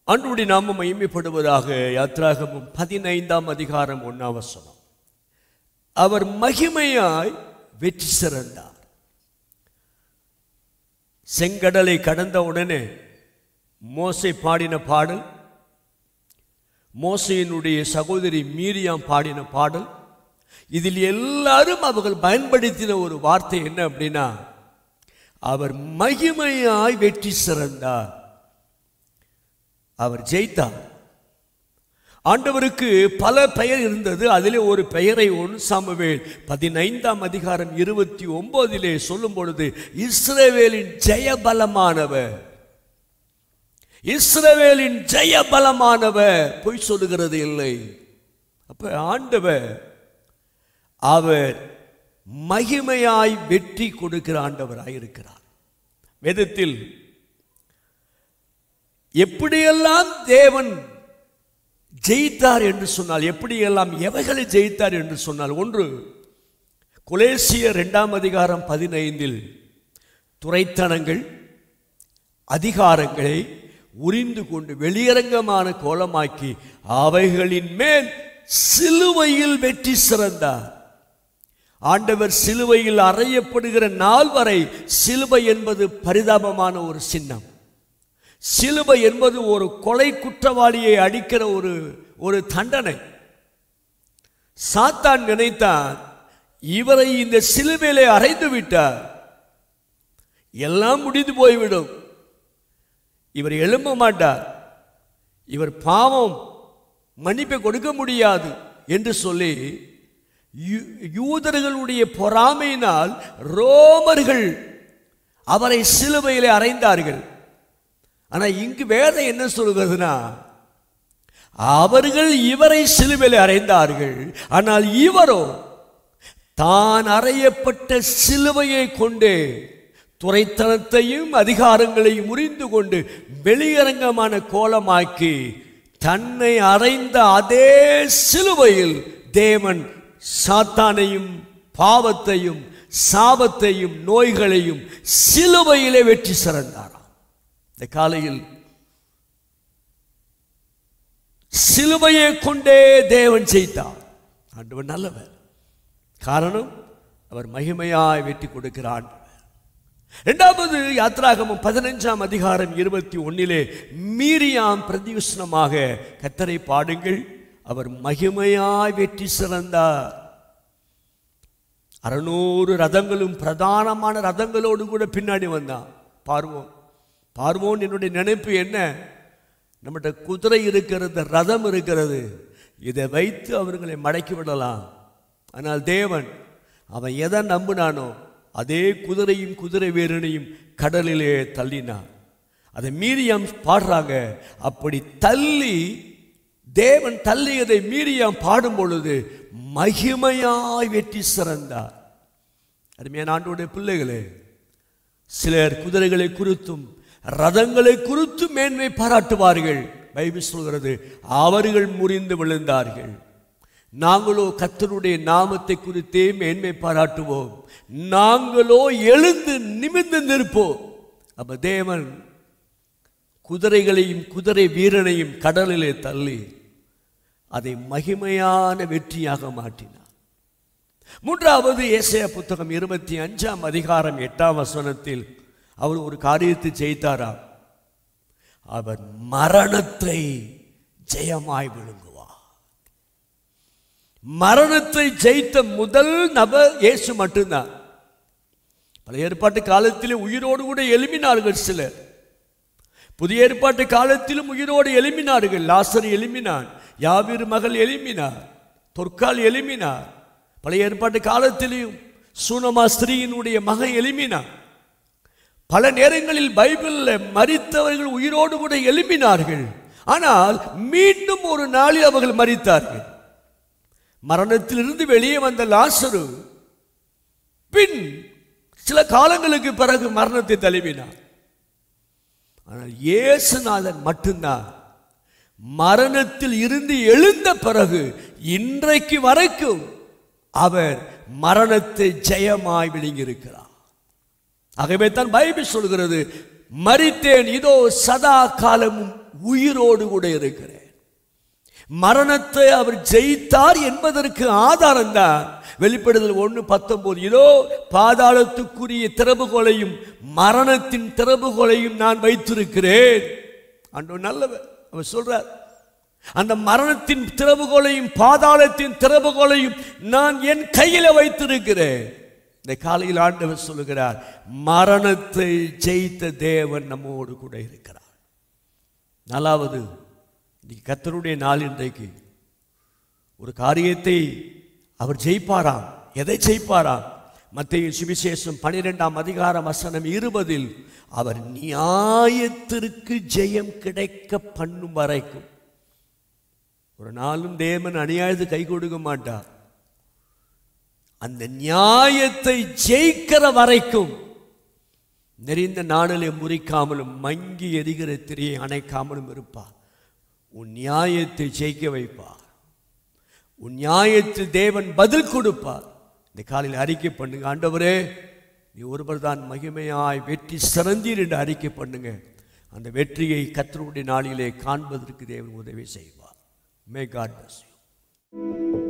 அன்றுடைய நாம மகிமைப்படுவதாக யாத்ராகமும் பதினைந்தாம் அதிகாரம் ஒன்னாம் வசனம் அவர் மகிமையாய் வெற்றி சிறந்தார் செங்கடலை கடந்த உடனே மோசை பாடின பாடல் மோசையினுடைய சகோதரி மீரியாம் பாடின பாடல் இதில் எல்லாரும் அவர்கள் பயன்படுத்தின ஒரு வார்த்தை என்ன அப்படின்னா அவர் மகிமையாய் வெற்றி சிறந்தார் அவர் ஜெயித்தார் ஆண்டவருக்கு பல பெயர் இருந்தது அதிலே ஒரு பெயரை ஒன்று சாமுவேல் பதினைந்தாம் அதிகாரம் இருபத்தி ஒன்பதிலே சொல்லும் பொழுது இஸ்ரவேலின் ஜெயபலமானவர் இஸ்ரவேலின் ஜெயபலமானவர் பொய் சொல்லுகிறது இல்லை அப்ப ஆண்டவர் அவர் மகிமையாய் வெற்றி கொடுக்கிற ஆண்டவராய் இருக்கிறார் வேதத்தில் எப்படியெல்லாம் தேவன் ஜெயித்தார் என்று சொன்னால் எப்படியெல்லாம் எவைகளை ஜெயித்தார் என்று சொன்னால் ஒன்று குலேசிய இரண்டாம் அதிகாரம் பதினைந்தில் துறைத்தனங்கள் அதிகாரங்களை உரிந்து கொண்டு வெளியரங்கமான கோலமாக்கி அவைகளின் மேல் சிலுவையில் வெற்றி சிறந்தார் ஆண்டவர் சிலுவையில் அறையப்படுகிற நாள் வரை சிலுவை என்பது பரிதாபமான ஒரு சின்னம் சிலுவை என்பது ஒரு கொலை குற்றவாளியை அடிக்கிற ஒரு ஒரு தண்டனை சாத்தான் நினைத்தான் இவரை இந்த சிலுவையிலே அறைந்து விட்டார் எல்லாம் முடிந்து போய்விடும் இவர் எழும்ப மாட்டார் இவர் பாவம் மன்னிப்பை கொடுக்க முடியாது என்று சொல்லி யூ- யூதர்களுடைய பொறாமையினால் ரோமர்கள் அவரை சிலுவையிலே அறைந்தார்கள் ஆனா இங்கு வேதம் என்ன சொல்கிறதுனா அவர்கள் இவரை சிலுவையில் அறைந்தார்கள் ஆனால் இவரோ தான் அறையப்பட்ட சிலுவையை கொண்டே துறைத்தனத்தையும் அதிகாரங்களையும் முறிந்து கொண்டு வெளியரங்கமான கோலமாக்கி தன்னை அறைந்த அதே சிலுவையில் தேவன் சாத்தானையும் பாவத்தையும் சாபத்தையும் நோய்களையும் சிலுவையிலே வெற்றி சிறந்தாராம் இந்த காலையில் சிலுவையை கொண்டே தேவன் செய்தார் ஆண்டவர் நல்லவர் காரணம் அவர் மகிமையாய் வெற்றி கொடுக்கிற ஆண்டவர் இரண்டாவது யாத்ராகமம் பதினஞ்சாம் அதிகாரம் இருபத்தி ஒன்னிலே மீரியாம் பிரதியுஷ்ணமாக கத்தரை பாடுங்கள் அவர் மகிமையாய் வெற்றி சிறந்தார் அறுநூறு ரதங்களும் பிரதானமான ரதங்களோடு கூட பின்னாடி வந்தான் பார்வோன் பார்வோன் என்னுடைய நினைப்பு என்ன நம்மகிட்ட குதிரை இருக்கிறது ரதம் இருக்கிறது இதை வைத்து அவர்களை மடக்கி விடலாம் ஆனால் தேவன் அவன் எதை நம்பினானோ அதே குதிரையும் குதிரை வீரனையும் கடலிலே தள்ளினான் அதை மீறியாம் பாடுறாங்க அப்படி தள்ளி தேவன் தள்ளியதை மீறியாம் பாடும் பொழுது மகிமையாய் வெற்றி சிறந்தார் அருமையான ஆண்டோடைய பிள்ளைகளே சிலர் குதிரைகளை குறித்தும் ரதங்களை குறித்தும் மேன்மை பாராட்டுவார்கள் பைபிள் சொல்கிறது அவர்கள் முறிந்து விழுந்தார்கள் நாங்களோ கர்த்தருடைய நாமத்தை குறித்தே மேன்மை பாராட்டுவோம் நாங்களோ எழுந்து நிமிர்ந்து நிற்போம் அப்ப தேவன் குதிரைகளையும் குதிரை வீரனையும் கடலிலே தள்ளி அதை மகிமையான வெற்றியாக மாற்றினார் மூன்றாவது ஏசைய புத்தகம் இருபத்தி அஞ்சாம் அதிகாரம் எட்டாம் வசனத்தில் அவர் ஒரு காரியத்தை செய்தாராம் அவர் மரணத்தை ஜெயமாய் விழுங்குவார் மரணத்தை ஜெயித்த முதல் நபர் இயேசு மட்டும்தான் பழைய ஏற்பாட்டு காலத்திலே உயிரோடு கூட எழுப்பினார்கள் சிலர் புதிய ஏற்பாட்டு காலத்திலும் உயிரோடு எழுப்பினார்கள் லாசர் எழுப்பினான் யாவிர் மகள் எழுப்பினார் தொற்கால் எழுப்பினார் பழைய ஏற்பாட்டு காலத்திலும் சூனமா ஸ்திரீயினுடைய மகன் எழுப்பினான் பல நேரங்களில் பைபிளில் மரித்தவர்கள் உயிரோடு கூட எழுப்பினார்கள் ஆனால் மீண்டும் ஒரு நாளில் அவர்கள் மரித்தார்கள் மரணத்திலிருந்து வெளியே வந்த லாசரு பின் சில காலங்களுக்கு பிறகு மரணத்தை தழுவினார் ஆனால் இயேசுநாதன் மட்டும்தான் மரணத்தில் இருந்து எழுந்த பிறகு இன்றைக்கு வரைக்கும் அவர் மரணத்தை ஜெயமாய் விழுங்கியிருக்கிறார் ஆகவே தான் பைபிள் சொல்கிறது மரித்தேன் இதோ சதா காலமும் உயிரோடு கூட இருக்கிறேன் மரணத்தை அவர் ஜெயித்தார் என்பதற்கு ஆதாரம் தான் வெளிப்படுதல் ஒன்று பத்தொன்பது இதோ பாதாளத்துக்குரிய திறவுகோலையும் மரணத்தின் திறவுகோலையும் நான் வைத்திருக்கிறேன் அன்று நல்லவர் அவர் சொல்றார் அந்த மரணத்தின் திறவுகோலையும் பாதாளத்தின் திறவுகோலையும் நான் என் கையில் வைத்திருக்கிறேன் இந்த காலையில் ஆண்டவர் சொல்லுகிறார் மரணத்தை ஜெயித்த தேவன் நம்மோடு கூட இருக்கிறார் நாலாவது இன்னைக்கு கத்தருடைய நாள் இன்றைக்கு ஒரு காரியத்தை அவர் ஜெயிப்பாராம் எதை ஜெயிப்பாராம் மத்திய சுவிசேஷம் பனிரெண்டாம் அதிகாரம் வசனம் இருபதில் அவர் நியாயத்திற்கு ஜெயம் கிடைக்க பண்ணும் வரைக்கும் ஒரு நாளும் தேவன் அநியாயத்து கை கொடுக்க மாட்டார் அந்த நியாயத்தை ஜெயிக்கிற வரைக்கும் நெறிந்த நாணலை முறிக்காமலும் மங்கி எரிகிற திரையை அணைக்காமலும் இருப்பார் உன் நியாயத்தை ஜெயிக்க வைப்பார் உன் நியாயத்தில் தேவன் பதில் கொடுப்பார் இந்த காலையில் அறிக்கை பண்ணுங்க ஆண்டவரே நீ ஒருவர் தான் மகிமையாய் வெற்றி சிறந்தீர் என்று அறிக்கை பண்ணுங்க அந்த வெற்றியை கத்தருடைய நாளிலே காண்பதற்கு தேவன் உதவி செய்வார் மே காட் bless you